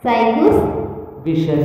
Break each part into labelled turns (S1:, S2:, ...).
S1: സൈബൂസ്
S2: vision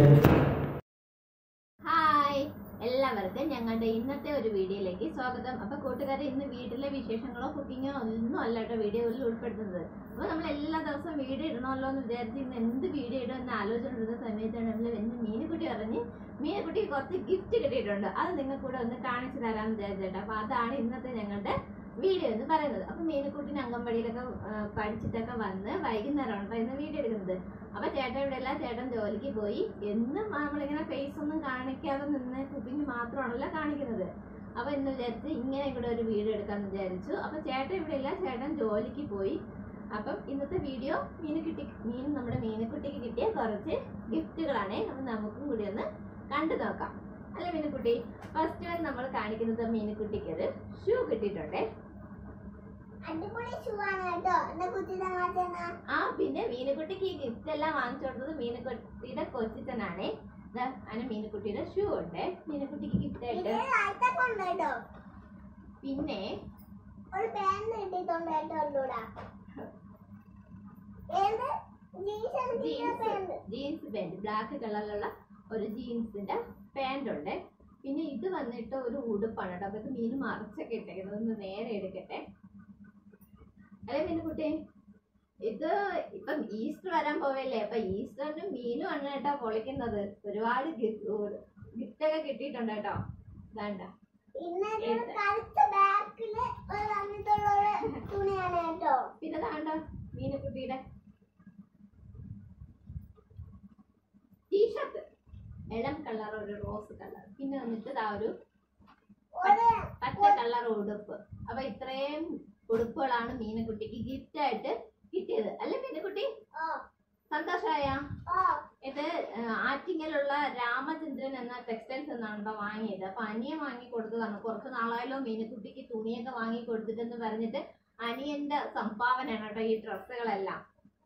S1: hi എല്ലാവർക്കും ഞങ്ങളുടെ ഇന്നത്തെ ഒരു വീഡിയോയിലേക്ക് സ്വാഗതം അപ്പൊ കൂട്ടുകാരെ ഇന്ന് വീട്ടിലെ വിശേഷങ്ങളോ കുക്കിങ്ങോ ഒന്നും അല്ല കേട്ടോ വീഡിയോയിൽ ഉൾപ്പെടുത്തുന്നത് അപ്പൊ നമ്മൾ എല്ലാ ദിവസവും വീഡിയോ ഇടണമല്ലോ എന്ന് വിചാരിച്ച് ഇന്ന് എന്ത് വീഡിയോ ഇടും എന്ന് ആലോചിച്ചുകൊണ്ടിരുന്ന സമയത്താണ് നമ്മൾ ഇന്ന് മീനുകുട്ടി പറഞ്ഞ് മീനുകുട്ടിക്ക് കുറച്ച് ഗിഫ്റ്റ് കിട്ടിയിട്ടുണ്ട് അത് നിങ്ങൾക്ക് കൂടെ ഒന്ന് കാണിച്ചു തരാമെന്ന് വിചാരിച്ചേട്ടോ അപ്പൊ അതാണ് ഇന്നത്തെ ഞങ്ങളുടെ വീഡിയോ എന്ന് പറയുന്നത് അപ്പൊ മീനുക്കുട്ടിന് അംഗൻവാടിയിലൊക്കെ ആ, പഠിച്ചിട്ടൊക്കെ വന്ന് വൈകുന്നേരമാണ് കേട്ടോ ഇന്ന് വീഡിയോ എടുക്കുന്നത് അപ്പൊ ചേട്ടൻ ഇവിടെ അല്ല ചേട്ടൻ ജോലിക്ക് പോയി എന്നും നമ്മളിങ്ങനെ ഫേസ് ഒന്നും കാണിക്കാതെ നിന്ന് കുക്കിംഗ് മാത്രമാണല്ലോ കാണിക്കുന്നത് അപ്പൊ എന്ന് വിചാരിച്ച് ഇങ്ങനെ ഇവിടെ ഒരു വീഡിയോ എടുക്കാന്ന് വിചാരിച്ചു അപ്പൊ ചേട്ടൻ ഇവിടെ ഇല്ല ചേട്ടൻ ജോലിക്ക് പോയി അപ്പം ഇന്നത്തെ വീഡിയോ മീനുകുട്ടി മീൻ നമ്മുടെ മീനുക്കുട്ടിക്ക് കിട്ടിയ കുറച്ച് ഗിഫ്റ്റുകളാണ് അപ്പൊ നമുക്കും കൂടി ഒന്ന് കണ്ടു നോക്കാം അല്ല മീനുക്കുട്ടി ഫസ്റ്റ് നമ്മൾ കാണിക്കുന്നത് മീനുക്കുട്ടിക്ക് ഒരു ഷൂ കിട്ടിയിട്ടുണ്ടേ
S3: അടിപൊളി ഷൂ ആണ് കേട്ടോ എന്നെ കുത്തി തമാശനാ
S1: ആ പിന്നെ മീനുകുട്ടിക്ക് ഈ ഗിഫ്റ്റ് എല്ലാം വാങ്ങിച്ചു കൊടുത്തത് മീനുകുട്ടിയുടെ കൊച്ചിച്ചനാണേ ദാ, അതിന് മീനുകുട്ടിയുടെ ഷൂ ഉണ്ട് മീനുകുട്ടിക്ക് ഗിഫ്റ്റ് ആയിട്ട്
S3: ഇതിൽ ലൈറ്റൊക്കെ ഉണ്ട് കേട്ടോ
S1: പിന്നെ
S3: ഒരു പാന്റ് കിട്ടിയിട്ടുണ്ട് കേട്ടോ ഉള്ളൂടാ ഏത് ജീൻസ് ആണ് jeans pant
S1: jeans jeans pant black കളറിലുള്ള ഒരു ജീൻസിന്റെ പാന്റ് ഉണ്ട് പിന്നെ ഇത് വന്നിട്ട് ഒരു ഉടുപ്പാണ് കേട്ടോ അപ്പൊ ഇത് മീൻ മറിച്ചൊക്കെ ഇട്ടേക്കുന്നത് ഒന്ന് നേരെ എടുക്കട്ടെ അല്ലെ മീനുകുട്ടി ഇത് ഇപ്പം ഈസ്റ്റർ വരാൻ പോവല്ലേ അപ്പൊ ഈസ്റ്ററിന് മീനും ആണ് കേട്ടോ പൊളിക്കുന്നത് ഒരുപാട് ഗിഫ്റ്റ് ഒക്കെ കിട്ടിയിട്ടുണ്ട് കേട്ടോ വേണ്ട
S3: പിന്നെ ഒരു കറുത്ത ബാക്കില് ഒരു വന്നിട്ടുള്ള ഒരു തുണിയാണ് കേട്ടോ
S1: പിന്നെ താണ്ട മീനുകുട്ടിയുടെ ടീഷർട്ട് ഇളം കളർ ഒരു റോസ് കളർ പിന്നെ വന്നിട്ട് ഇതാ ഒരു
S3: ഒരു
S1: പച്ച കളർ ഉടുപ്പ് അപ്പൊ ഇത്രയും ഉടുപ്പുകളാണ് മീനുകുട്ടിക്ക് ഗിഫ്റ്റ് ആയിട്ട് കിട്ടിയത് അല്ലേ മീനുകുട്ടി
S3: ഓ
S1: സന്തോഷമായ
S3: ഓ
S1: ഇത് ആ, ആറ്റിങ്ങലുള്ള രാമചന്ദ്രൻ എന്ന ടെക്സ്റ്റൈൽസ് എന്നാണ് കേട്ടോ വാങ്ങിയത് അപ്പൊ അനിയൻ വാങ്ങി കൊടുത്തതാണ് കുറച്ച് നാളായാലോ മീനുകുട്ടിക്ക് തുണിയൊക്കെ വാങ്ങി കൊടുത്തിട്ടെന്ന് പറഞ്ഞിട്ട് അനിയന്റെ സംഭാവനയാണ് കേട്ടോ ഈ ഡ്രസ്സുകളെല്ലാം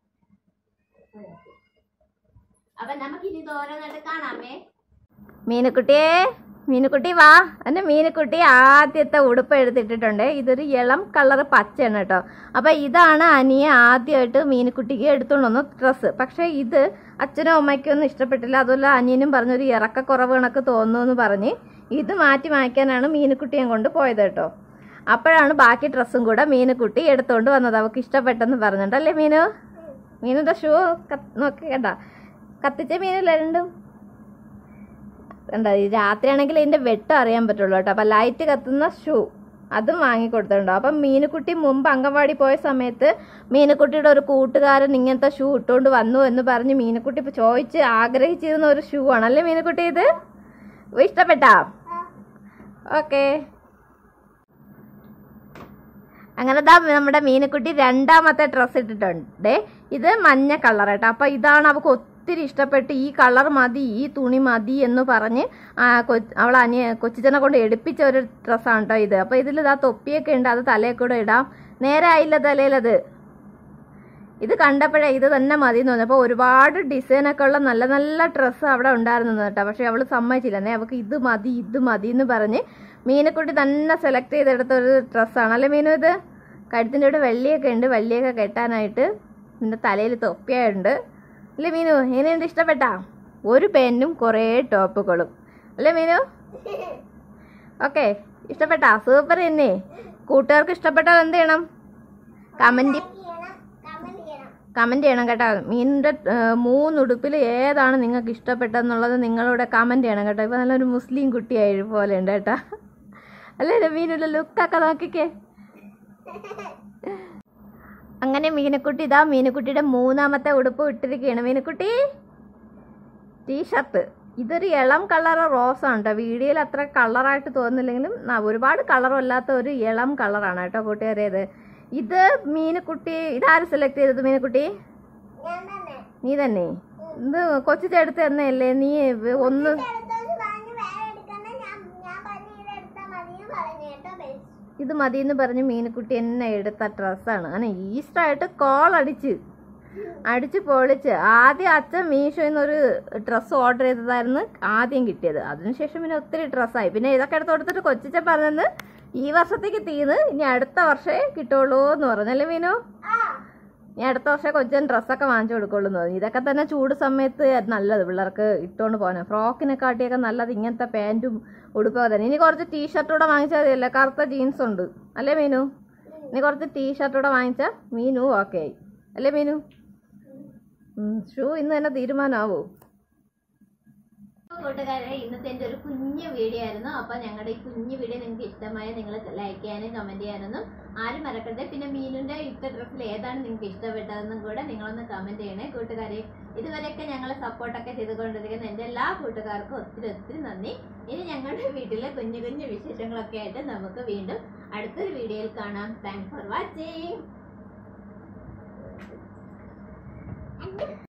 S1: അപ്പൊ നമുക്ക് ഇനി ഓരോന്നായിട്ട് കാണാമേ മീനുക്കുട്ടിയെ മീനുക്കുട്ടി വാ എന്റെ മീനുക്കുട്ടി ആദ്യത്തെ ഉടുപ്പ് എടുത്തിട്ടിട്ടുണ്ട് ഇതൊരു ഇളം കളർ പച്ചയാണ് കേട്ടോ അപ്പൊ ഇതാണ് അനിയെ ആദ്യമായിട്ട് മീനുക്കുട്ടിക്ക് എടുത്തോണ്ട് വന്ന ഡ്രസ്സ് പക്ഷെ ഇത് അച്ഛനും അമ്മയ്ക്കും ഒന്നും ഇഷ്ടപ്പെട്ടില്ല അതുപോലെ അനിയനും പറഞ്ഞൊരു ഇറക്കക്കുറവ് കണക്ക് തോന്നുന്നു എന്ന് പറഞ്ഞ് ഇത് മാറ്റി വാങ്ങിക്കാനാണ് മീനുക്കുട്ടിയെ കൊണ്ട് പോയത് കേട്ടോ അപ്പോഴാണ് ബാക്കി ഡ്രസ്സും കൂടെ മീനുക്കുട്ടി എടുത്തോണ്ട് വന്നത് അവൾക്ക് ഇഷ്ടപ്പെട്ടെന്ന് പറഞ്ഞിട്ടല്ലേ മീനു മീനിന്റെ ഷൂ നോക്കി കേട്ടാ കത്തിച്ച മീനല്ലേ രണ്ടും കണ്ട ഈ രാത്രിയാണെങ്കിൽ ഇതിന്റെ വെട്ടം അറിയാൻ പറ്റുള്ളൂ കേട്ടോ അപ്പൊ ലൈറ്റ് കത്തുന്ന ഷൂ അതും വാങ്ങിക്കൊടുത്തിട്ടുണ്ടോ അപ്പം മീനുക്കുട്ടി മുമ്പ് അംഗൻവാടി പോയ സമയത്ത് മീനുക്കുട്ടിയുടെ ഒരു കൂട്ടുകാരൻ ഇങ്ങനത്തെ ഷൂ ഇട്ടുകൊണ്ട് വന്നു എന്ന് പറഞ്ഞ് മീനുക്കുട്ടി ഇപ്പൊ ചോദിച്ച് ആഗ്രഹിച്ചിരുന്ന ഒരു ഷൂ ആണല്ലേ മീനുക്കുട്ടി ഇത് ഇഷ്ടപ്പെട്ടാ ഓക്കേ അങ്ങനെ ദാ നമ്മുടെ മീനുക്കുട്ടി രണ്ടാമത്തെ ഡ്രസ്സ് ഇട്ടിട്ടുണ്ട് ഇത് മഞ്ഞ കളർ കേട്ടോ അപ്പൊ ഇതാണ് അവൾക്ക് ഒത്തിരി ഇഷ്ടപ്പെട്ട് ഈ കളർ മതി ഈ തുണി മതി എന്ന് പറഞ്ഞ് ആ കൊ- അവൾ അനിയ കൊച്ചിച്ചനെ കൊണ്ട് എടുപ്പിച്ച ഒരു ഡ്രസ്സാണ് കേട്ടോ ഇത് അപ്പൊ ഇതിൽ ഇതാ തൊപ്പിയൊക്കെ ഉണ്ട് അത് തലയിൽ കൂടെ ഇടാം നേരെ ആയില്ല തലയിലത് ഇത് കണ്ടപ്പോഴേ ഇത് തന്നെ മതി എന്ന് തോന്നി അപ്പോൾ ഒരുപാട് ഡിസൈനൊക്കെ ഉള്ള നല്ല നല്ല ഡ്രസ്സ് അവിടെ ഉണ്ടായിരുന്നു കേട്ടോ പക്ഷെ അവൾ സമ്മതിച്ചില്ല എന്നേ അവൾക്ക് ഇത് മതി ഇത് മതി എന്ന് പറഞ്ഞ് മീനെക്കുട്ടി തന്നെ സെലക്ട് ചെയ്തെടുത്ത ഒരു ഡ്രസ്സാണ് അല്ലേ മീനു ഇത് കഴുത്തിൻ്റെ ഇവിടെ വെള്ളിയൊക്കെ ഉണ്ട് വെള്ളിയൊക്കെ കെട്ടാനായിട്ട് പിന്നെ തലയിൽ തൊപ്പിയുണ്ട് അല്ലേ മീനു എങ്ങനെയുണ്ട് ഇഷ്ടപ്പെട്ടാ ഒരു പെന്നും കുറേ ടോപ്പുകളും അല്ലേ മീനു ഓക്കെ ഇഷ്ടപ്പെട്ടാ സൂപ്പർ തന്നെ കൂട്ടുകാർക്ക് ഇഷ്ടപ്പെട്ടാൽ എന്ത് ചെയ്യണം കമൻറ്റ്
S3: ചെയ്യണം കമന്റ് ചെയ്യണം
S1: കമൻറ്റ് ചെയ്യണം കേട്ടോ മീനിൻ്റെ മൂന്നുടുപ്പിൽ ഏതാണ് നിങ്ങൾക്ക് ഇഷ്ടപ്പെട്ടതെന്നുള്ളത് നിങ്ങളിവിടെ കമൻറ്റ് ചെയ്യണം കേട്ടോ ഇപ്പം നല്ലൊരു മുസ്ലിം കുട്ടിയായ പോലെ ഉണ്ട് കേട്ടോ അല്ലേ മീനുള്ള ലുക്കൊക്കെ നോക്കിക്കേ അങ്ങനെ മീനക്കുട്ടി ഇതാ മീനക്കുട്ടിയുടെ മൂന്നാമത്തെ ഉടുപ്പ് ഇട്ടിരിക്കുകയാണ് മീനക്കുട്ടി ടീഷർട്ട് ഇതൊരു ഇളം കളർ റോസാണ് കേട്ടോ വീഡിയോയിൽ അത്ര കളറായിട്ട് തോന്നുന്നില്ലെങ്കിലും ന- ഒരുപാട് കളറും അല്ലാത്ത ഒരു ഇളം കളറാണ് കേട്ടോ കൂട്ടുകാരേത് ഇത് മീനുക്കുട്ടി ഇതാര് സെലക്ട് ചെയ്തത് മീനുക്കുട്ടി
S3: ഞാൻ തന്നെ
S1: നീ തന്നെ ഇത് കൊച്ചിച്ചെടുത്ത് തന്നെയല്ലേ നീ ഒന്ന്
S3: എടുത്തോണ്ട് പറഞ്ഞ് വേറെ എടുക്കണ്ട ഞാൻ ഞാൻ പറഞ്ഞ ഇത് എടുത്താ മതിയെന്ന് പറഞ്ഞു കേട്ടോ ബെസ്റ്റ്
S1: ഇത് മതി എന്ന് പറഞ്ഞ് മീനുക്കുട്ടി എന്നെ എടുത്ത ഡ്രസ്സാണ് അങ്ങനെ ഈസ്റ്റർ ആയിട്ട് കോൾ അടിച്ച് അടിച്ച് പൊളിച്ച് ആദ്യം അച്ഛൻ മീഷോയിൽ നിന്ന് ഒരു ഡ്രസ്സ് ഓർഡർ ചെയ്തതായിരുന്നു ആദ്യം കിട്ടിയത് അതിനുശേഷം പിന്നെ ഒത്തിരി ഡ്രസ്സായി പിന്നെ ഇതൊക്കെ എടുത്ത് കൊടുത്തിട്ട് കൊച്ചിച്ച പറഞ്ഞത് ഈ വർഷത്തേക്ക് തീർന്ന് ഇനി അടുത്ത വർഷമേ കിട്ടുള്ളൂ എന്ന് പറഞ്ഞല്ലേ മീനു
S3: ആ
S1: ഇനി അടുത്ത വർഷം കൊച്ചിന് ഡ്രസ്സൊക്കെ വാങ്ങിച്ചു കൊടുക്കുള്ളൂ എന്ന് തോന്നി ഇതൊക്കെ തന്നെ ചൂട് സമയത്ത് നല്ലത് പിള്ളേർക്ക് ഇട്ടുകൊണ്ട് പോകാൻ ഫ്രോക്കിനെ കാട്ടിയൊക്കെ നല്ലത് ഇങ്ങനത്തെ പാൻറ്റും ഉടുപ്പൊക്കെ തന്നെ ഇനി കുറച്ച് ടീഷർട്ട് കൂടെ വാങ്ങിച്ചാൽ മതിയല്ലേ കറുത്ത ജീൻസ് ഉണ്ട് അല്ലേ മീനു ഇനി കുറച്ച് ടീഷർട്ട് കൂടെ വാങ്ങിച്ചാൽ മീനു ഓക്കെ ആയി അല്ലേ മീനു ഷൂ ഇന്ന് തന്നെ തീരുമാനമാവോ കൂട്ടുകാരെ ഇന്നത്തെ എൻ്റെ ഒരു കുഞ്ഞു വീഡിയോ ആയിരുന്നു അപ്പോൾ ഞങ്ങളുടെ ഈ കുഞ്ഞു വീഡിയോ നിങ്ങൾക്ക് ഇഷ്ടമായ നിങ്ങൾ ലൈക്ക് ചെയ്യാനും കമൻറ്റ് ചെയ്യാനൊന്നും ആരും മറക്കരുത് പിന്നെ മീനുൻ്റെ ഇട്ട ഡ്രസ്സിൽ ഏതാണ് നിങ്ങൾക്ക് ഇഷ്ടപ്പെട്ടതെന്നും കൂടെ നിങ്ങളൊന്ന് കമൻറ്റ് ചെയ്യണേ കൂട്ടുകാരെ ഇതുവരെയൊക്കെ ഞങ്ങളെ സപ്പോർട്ടൊക്കെ ചെയ്തുകൊണ്ടിരിക്കുന്ന എൻ്റെ എല്ലാ കൂട്ടുകാർക്കും ഒത്തിരി ഒത്തിരി നന്ദി ഇനി ഞങ്ങളുടെ വീട്ടിലെ കുഞ്ഞു കുഞ്ഞു വിശേഷങ്ങളൊക്കെ ആയിട്ട് നമുക്ക് വീണ്ടും അടുത്തൊരു വീഡിയോയിൽ കാണാം താങ്ക്സ് ഫോർ വാച്ചിങ്